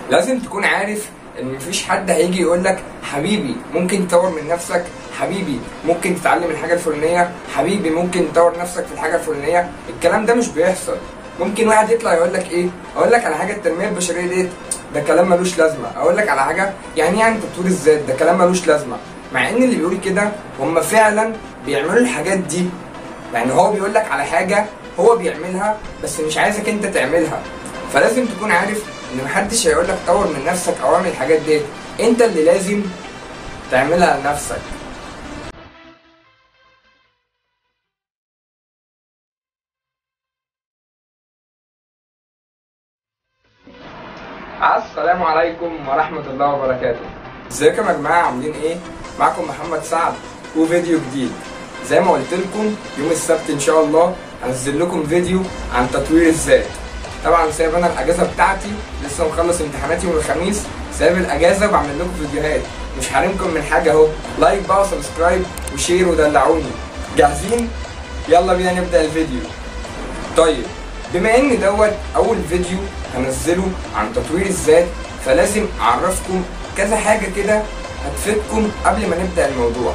لازم تكون عارف ان مفيش حد هيجي يقول لك حبيبي ممكن تطور من نفسك حبيبي ممكن تتعلم الحاجه الفلانيه حبيبي ممكن تطور نفسك في الحاجه الفلانيه الكلام ده مش بيحصل ممكن واحد يطلع يقول لك ايه اقول لك على حاجه التنميه البشريه ديت ده كلام ملوش لازمه اقول لك على حاجه يعني ايه يعني تطوير الذات ده كلام ملوش لازمه مع ان اللي بيقول كده هم فعلا بيعملوا الحاجات دي يعني هو بيقول لك على حاجه هو بيعملها بس مش عايزك انت تعملها فلازم تكون عارف ان محدش هيقول لك طور من نفسك او اعمل الحاجات دي انت اللي لازم تعملها لنفسك السلام عليكم ورحمة الله وبركاته ازيكم يا جماعة عاملين ايه؟ معكم محمد سعد وفيديو جديد زي ما قلت لكم يوم السبت ان شاء الله هنزل لكم فيديو عن تطوير الذات طبعا سايب انا الاجازه بتاعتي لسه مخلص امتحاناتي يوم الخميس سايب الاجازه وبعمل لكم فيديوهات مش حارمكم من حاجه اهو لايك بقى وسبسكرايب وشير ودلعوني جاهزين يلا بينا نبدا الفيديو طيب بما ان دوت اول فيديو هنزله عن تطوير الذات فلازم اعرفكم كذا حاجه كده هتفيدكم قبل ما نبدا الموضوع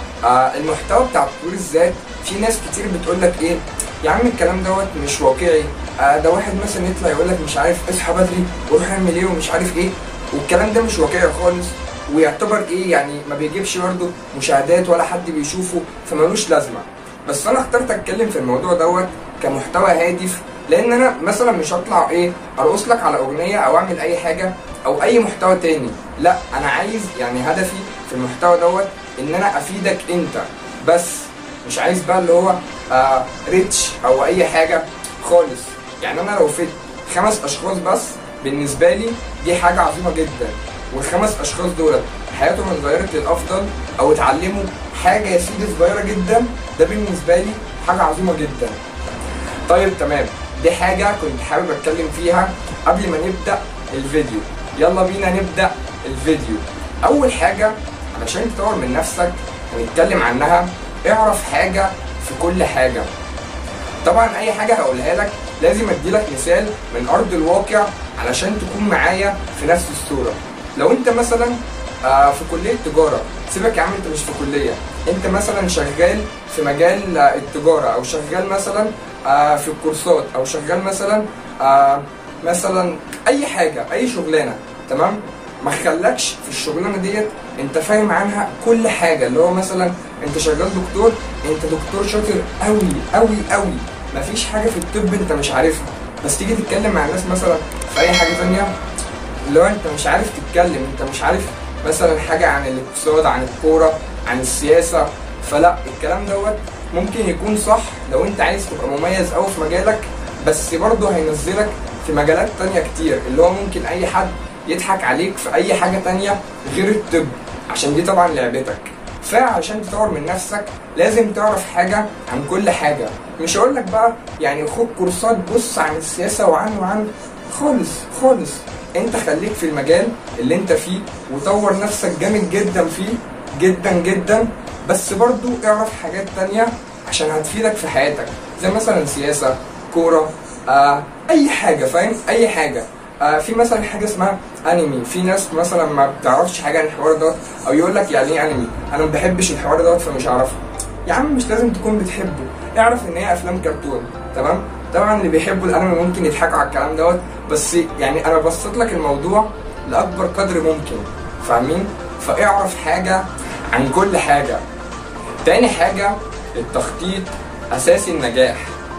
آه المحتوى بتاع تطوير الذات في ناس كتير بتقول لك ايه يا عم الكلام دوت مش واقعي آه ده واحد مثلا يطلع يقول لك مش عارف اصحى بدري وروح اعمل ايه ومش عارف ايه والكلام ده مش واقعي خالص ويعتبر ايه يعني ما بيجيبش برضه مشاهدات ولا حد بيشوفه فمالوش لازمه بس انا اخترت اتكلم في الموضوع دوت كمحتوى هادف لان انا مثلا مش هطلع ايه ارقص لك على اغنيه او اعمل اي حاجه او اي محتوى تاني لا انا عايز يعني هدفي في المحتوى دوت ان انا افيدك انت بس مش عايز بقى اللي هو آه ريتش او اي حاجه خالص يعني انا لو فدت خمس اشخاص بس بالنسبه لي دي حاجه عظيمه جدا والخمس اشخاص دولت حياتهم اتغيرت للافضل او اتعلموا حاجه يا سيدي صغيره جدا ده بالنسبه لي حاجه عظيمه جدا طيب تمام دي حاجه كنت حابب اتكلم فيها قبل ما نبدا الفيديو يلا بينا نبدا الفيديو اول حاجه علشان تطور من نفسك ونتكلم عنها اعرف حاجه في كل حاجه طبعا اي حاجه هقولها لك لازم اديلك مثال من ارض الواقع علشان تكون معايا في نفس الصوره لو انت مثلا آه في كليه تجاره سيبك يا عم انت مش في كليه انت مثلا شغال في مجال آه التجاره او شغال مثلا آه في الكورسات او شغال مثلا آه مثلا اي حاجه اي شغلانه تمام ما خلاكش في الشغلانه ديت انت فاهم عنها كل حاجه اللي هو مثلا انت شغال دكتور انت دكتور شاطر قوي قوي قوي مفيش حاجه في الطب انت مش عارفها بس تيجي تتكلم مع الناس مثلا في اي حاجه ثانيه اللي هو انت مش عارف تتكلم انت مش عارف مثلا حاجه عن الاقتصاد عن الكوره عن السياسه فلا الكلام دوت ممكن يكون صح لو انت عايز تبقى مميز قوي في مجالك بس برضه هينزلك في مجالات تانية كتير اللي هو ممكن اي حد يضحك عليك في اي حاجه تانية غير الطب عشان دي طبعا لعبتك فعشان تطور من نفسك لازم تعرف حاجه عن كل حاجه مش هقول لك بقى يعني خد كورسات بص عن السياسه وعن وعن خالص خالص انت خليك في المجال اللي انت فيه وطور نفسك جامد جدا فيه جدا جدا بس برضو اعرف حاجات تانية عشان هتفيدك في حياتك زي مثلا سياسه كوره آه اي حاجه فاهم اي حاجه آه في مثلا حاجه اسمها انمي في ناس مثلا ما بتعرفش حاجه عن الحوار دوت او يقول لك يعني ايه انمي انا ما بحبش الحوار دوت فمش هعرفه يا عم مش لازم تكون بتحبه اعرف ان هي افلام كرتون تمام طبعا اللي بيحبوا الانمي ممكن يضحكوا على الكلام دوت بس يعني انا بسط لك الموضوع لاكبر قدر ممكن فاهمين فاعرف حاجه عن كل حاجه تاني حاجه التخطيط اساس النجاح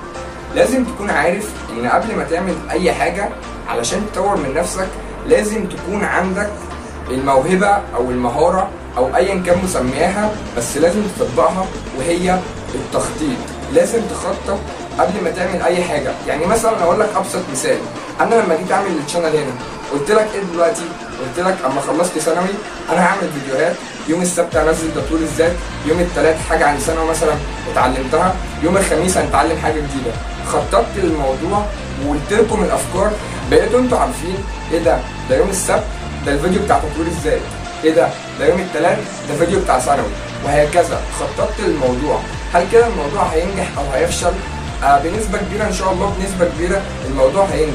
لازم تكون عارف ان قبل ما تعمل اي حاجه علشان تطور من نفسك لازم تكون عندك الموهبه او المهاره او ايا كان مسمياها بس لازم تطبقها وهي التخطيط لازم تخطط قبل ما تعمل اي حاجه يعني مثلا اقول لك ابسط مثال انا لما جيت اعمل الشانل هنا قلت لك ايه دلوقتي قلت لك اما خلصت ثانوي انا هعمل فيديوهات يوم السبت هنزل تطوير الذات يوم الثلاث حاجه عن ثانوي مثلا اتعلمتها يوم الخميس هنتعلم حاجه جديده خططت للموضوع وقلت لكم الافكار بقيتوا انتوا عارفين ايه ده ده يوم السبت ده الفيديو بتاع تطوير الذات ايه ده ده يوم الثلاث ده فيديو بتاع ثانوي وهكذا خططت للموضوع هل كده الموضوع هينجح او هيفشل آه بنسبه كبيره ان شاء الله بنسبه كبيره الموضوع هينجح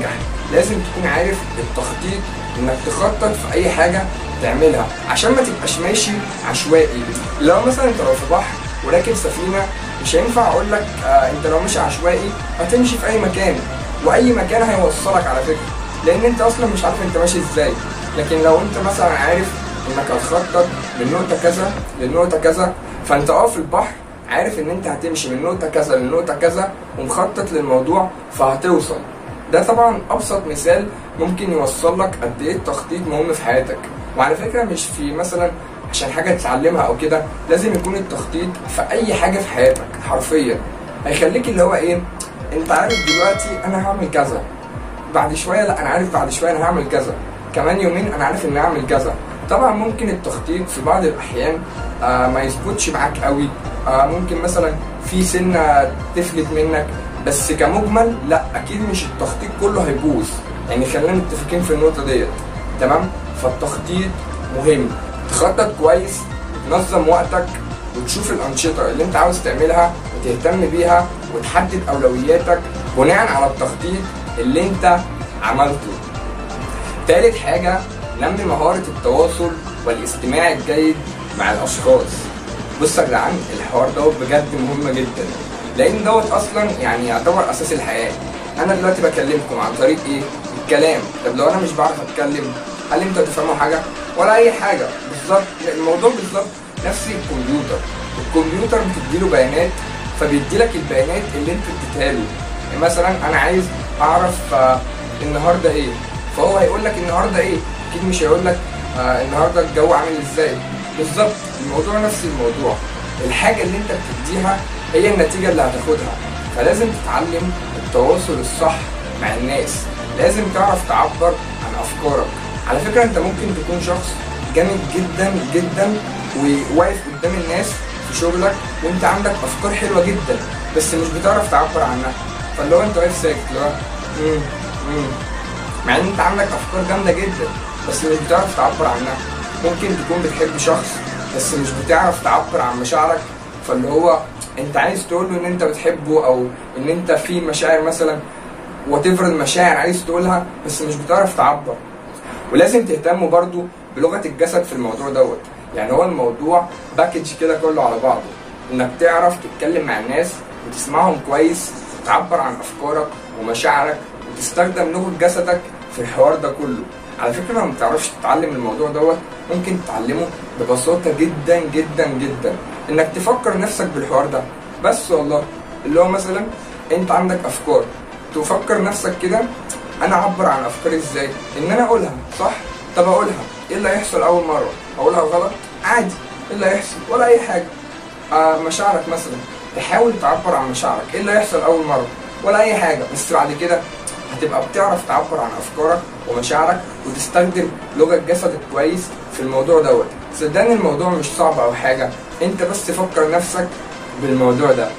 لازم تكون عارف التخطيط انك تخطط في اي حاجه تعملها عشان ما تبقاش ماشي عشوائي لو مثلا انت لو في بحر وراكب سفينه مش هينفع اقول لك آه انت لو ماشي عشوائي هتمشي في اي مكان واي مكان هيوصلك على فكره لان انت اصلا مش عارف انت ماشي ازاي لكن لو انت مثلا عارف انك هتخطط من نقطه كذا لنقطه كذا فانت اه في البحر عارف ان انت هتمشي من نقطه كذا لنقطه كذا ومخطط للموضوع فهتوصل ده طبعا ابسط مثال ممكن يوصل لك قد ايه التخطيط مهم في حياتك وعلى فكره مش في مثلا عشان حاجه تتعلمها او كده لازم يكون التخطيط في اي حاجه في حياتك حرفيا هيخليك اللي هو ايه انت عارف دلوقتي انا هعمل كذا بعد شويه لا انا عارف بعد شويه انا هعمل كذا كمان يومين انا عارف اني هعمل كذا طبعا ممكن التخطيط في بعض الاحيان آه ما يظبطش معاك قوي آه ممكن مثلا في سنه تفلت منك بس كمجمل لا اكيد مش التخطيط كله هيبوظ يعني خلينا متفقين في النقطه ديت تمام فالتخطيط مهم تخطط كويس تنظم وقتك وتشوف الانشطه اللي انت عاوز تعملها وتهتم بيها وتحدد اولوياتك بناء على التخطيط اللي انت عملته تالت حاجه نمي مهاره التواصل والاستماع الجيد مع الاشخاص بص يا جدعان الحوار دوت بجد مهم جدا لان دوت اصلا يعني يعتبر اساس الحياه انا دلوقتي بكلمكم عن طريق ايه الكلام طب لو انا مش بعرف اتكلم هل انتوا هتفهموا حاجه ولا اي حاجه بالظبط الموضوع بالظبط نفس الكمبيوتر الكمبيوتر بتديله بيانات فبيدي لك البيانات اللي انت اديتها له يعني مثلا انا عايز اعرف آه النهارده ايه فهو هيقول لك النهارده ايه اكيد مش هيقول لك آه النهارده الجو عامل ازاي بالظبط الموضوع نفس الموضوع الحاجه اللي انت بتديها هي النتيجه اللي هتاخدها فلازم تتعلم التواصل الصح مع الناس لازم تعرف تعبر عن افكارك على فكره انت ممكن تكون شخص جامد جدا جدا وواقف قدام الناس في شغلك وانت عندك افكار حلوه جدا بس مش بتعرف تعبر عنها فاللي هو انت واقف ساكت اللي هو مم، مم. مع ان انت عندك افكار جامده جدا بس مش بتعرف تعبر عنها ممكن تكون بتحب شخص بس مش بتعرف تعبر عن مشاعرك فاللي هو انت عايز تقول له ان انت بتحبه او ان انت في مشاعر مثلا وتفر المشاعر عايز تقولها بس مش بتعرف تعبر ولازم تهتموا برضو بلغه الجسد في الموضوع دوت يعني هو الموضوع باكج كده كله على بعضه انك تعرف تتكلم مع الناس وتسمعهم كويس تعبر عن افكارك ومشاعرك وتستخدم لغه جسدك في الحوار ده كله على فكره لو ما بتعرفش تتعلم الموضوع دوت ممكن تتعلمه ببساطه جدا جدا جدا انك تفكر نفسك بالحوار ده بس والله اللي هو مثلا انت عندك افكار تفكر نفسك كده انا اعبر عن افكاري ازاي ان انا اقولها صح طب اقولها ايه اللي هيحصل اول مره اقولها غلط عادي ايه اللي هيحصل ولا اي حاجه آه مشاعرك مثلا تحاول تعبر عن مشاعرك ايه اللي هيحصل اول مره ولا اي حاجه بس بعد كده هتبقى بتعرف تعبر عن افكارك ومشاعرك وتستخدم لغه جسدك كويس في الموضوع دوت صدقني الموضوع مش صعب او حاجه انت بس فكر نفسك بالموضوع ده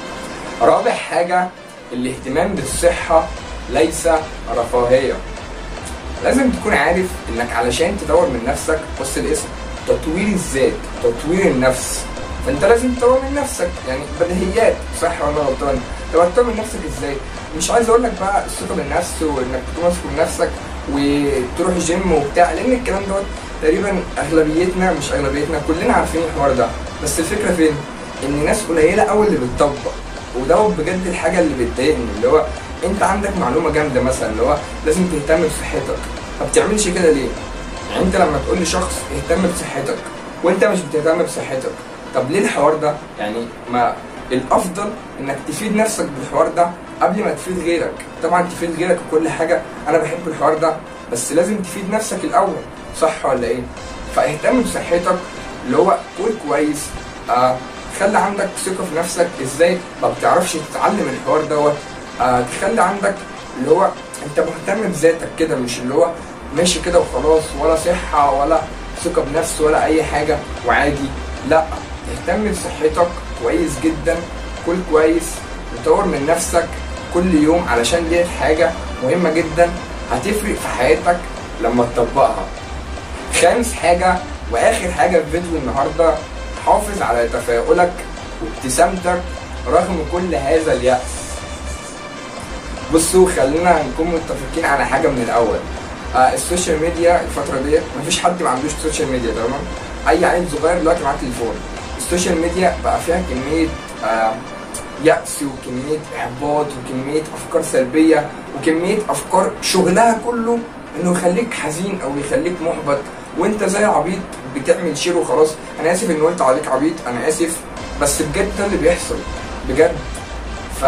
رابع حاجه الاهتمام بالصحه ليس رفاهيه لازم تكون عارف انك علشان تطور من نفسك بص الاسم تطوير الذات تطوير النفس فانت لازم تطور من نفسك يعني بديهيات صح ولا غلطان طب هتطور من نفسك ازاي مش عايز اقول لك بقى الثقه بالنفس وانك تكون واثق من نفسك وتروح جيم وبتاع لان الكلام دوت تقريبا اغلبيتنا مش اغلبيتنا كلنا عارفين الحوار ده بس الفكره فين ان ناس قليله قوي اللي بتطبق ودوت بجد الحاجه اللي بتضايقني اللي هو انت عندك معلومه جامده مثلا اللي هو لازم تهتم بصحتك ما بتعملش كده ليه يعني انت لما تقول لشخص اهتم بصحتك وانت مش بتهتم بصحتك طب ليه الحوار ده يعني ما الافضل انك تفيد نفسك بالحوار ده قبل ما تفيد غيرك طبعا تفيد غيرك وكل حاجه انا بحب الحوار ده بس لازم تفيد نفسك الاول صح ولا ايه فاهتم بصحتك اللي هو كل كويس آه خلي عندك ثقه في نفسك ازاي ما بتعرفش تتعلم الحوار دوت آه تخلي عندك اللي هو انت مهتم بذاتك كده مش اللي هو ماشي كده وخلاص ولا صحه ولا ثقه بنفس ولا اي حاجه وعادي لا اهتم بصحتك كويس جدا كل كويس وطور من نفسك كل يوم علشان دي حاجه مهمه جدا هتفرق في حياتك لما تطبقها خامس حاجه واخر حاجه في فيديو النهارده حافظ على تفاؤلك وابتسامتك رغم كل هذا اليأس بصوا خلينا نكون متفقين على حاجه من الاول آه السوشيال ميديا الفتره ديت مفيش حد ما عندوش سوشيال ميديا تمام اي عيل صغير دلوقتي معاه تليفون السوشيال ميديا بقى فيها كميه آه يأس وكمية إحباط وكمية أفكار سلبية وكمية أفكار شغلها كله إنه يخليك حزين أو يخليك محبط وأنت زي عبيط بتعمل شير وخلاص أنا آسف إن قلت عليك عبيط أنا آسف بس بجد ده اللي بيحصل بجد ف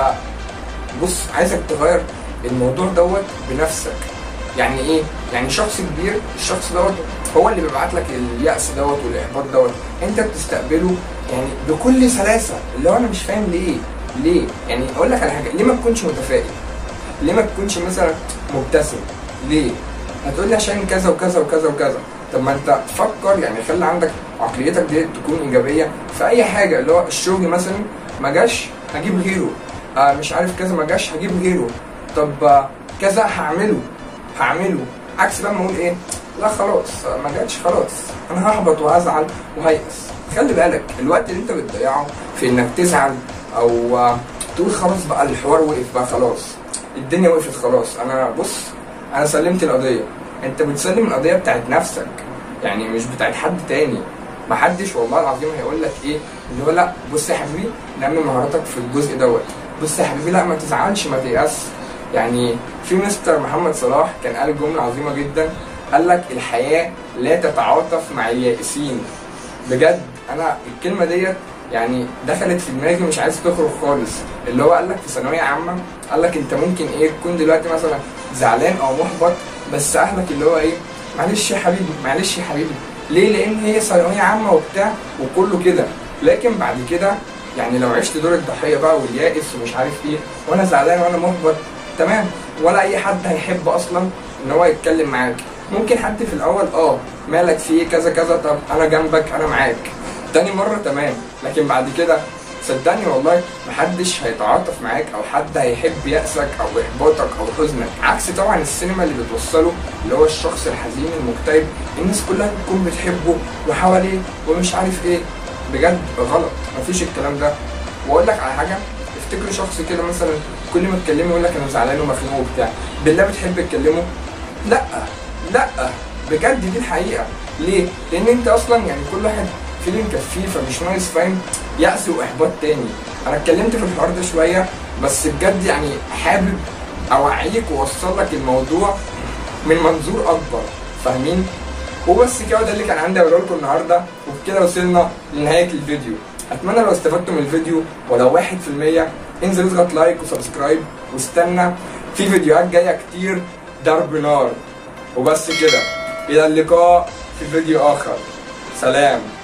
بص عايزك تغير الموضوع دوت بنفسك يعني ايه يعني شخص كبير الشخص دوت هو اللي بيبعت لك اليأس دوت والإحباط دوت انت بتستقبله يعني بكل سلاسة اللي هو انا مش فاهم ليه ليه يعني اقول لك على حاجة ليه ما تكونش متفائل ليه ما تكونش مثلا مبتسم ليه هتقول لي عشان كذا وكذا وكذا وكذا طب ما انت فكر يعني خلي عندك عقليتك دي تكون ايجابيه في اي حاجه اللي هو الشغل مثلا ما جاش هجيب غيره آه مش عارف كذا ما جاش هجيب غيره طب آه كذا هعمله هعمله عكس بقى ما اقول ايه لا خلاص آه ما جاتش خلاص انا هحبط وهزعل وهيأس خلي بالك الوقت اللي انت بتضيعه في انك تزعل او آه تقول خلاص بقى الحوار وقف بقى خلاص الدنيا وقفت خلاص انا بص انا سلمت القضيه انت بتسلم القضيه بتاعت نفسك يعني مش بتاعت حد تاني محدش والله العظيم هيقول لك ايه اللي هو لا بص يا حبيبي نمي مهاراتك في الجزء دوت بص يا حبيبي لا ما تزعلش ما تيأس يعني في مستر محمد صلاح كان قال جمله عظيمه جدا قال لك الحياه لا تتعاطف مع اليائسين بجد انا الكلمه ديت يعني دخلت في دماغي مش عايز تخرج خالص اللي هو قال لك في ثانويه عامه قال لك انت ممكن ايه تكون دلوقتي مثلا زعلان او محبط بس اهلك اللي هو ايه معلش يا حبيبي معلش يا حبيبي ليه لان هي ثانويه عامه وبتاع وكله كده لكن بعد كده يعني لو عشت دور الضحيه بقى واليائس ومش عارف ايه وانا زعلان وانا محبط تمام ولا اي حد هيحب اصلا ان هو يتكلم معاك ممكن حد في الاول اه مالك في ايه كذا كذا طب انا جنبك انا معاك تاني مره تمام لكن بعد كده صدقني والله محدش هيتعاطف معاك او حد هيحب يأسك او احباطك او حزنك عكس طبعا السينما اللي بتوصله اللي هو الشخص الحزين المكتئب الناس كلها بتكون بتحبه وحواليه ومش عارف ايه بجد غلط مفيش الكلام ده واقول لك على حاجه افتكر شخص كده مثلا كل ما تكلمه يقول لك انا زعلان ومخنوق وبتاع بالله بتحب تكلمه لا لا بجد دي الحقيقه ليه لان انت اصلا يعني كل واحد فيلم مكفيه فمش ناقص فاهم يأس واحباط تاني انا اتكلمت في الحوار ده شويه بس بجد يعني حابب اوعيك واوصل لك الموضوع من منظور اكبر فاهمين وبس كده ده اللي كان عندي اقوله لكم النهارده وبكده وصلنا لنهايه الفيديو اتمنى لو استفدتوا من الفيديو ولو 1% انزل اضغط لايك وسبسكرايب واستنى في فيديوهات جايه كتير ضرب نار وبس كده الى اللقاء في فيديو اخر سلام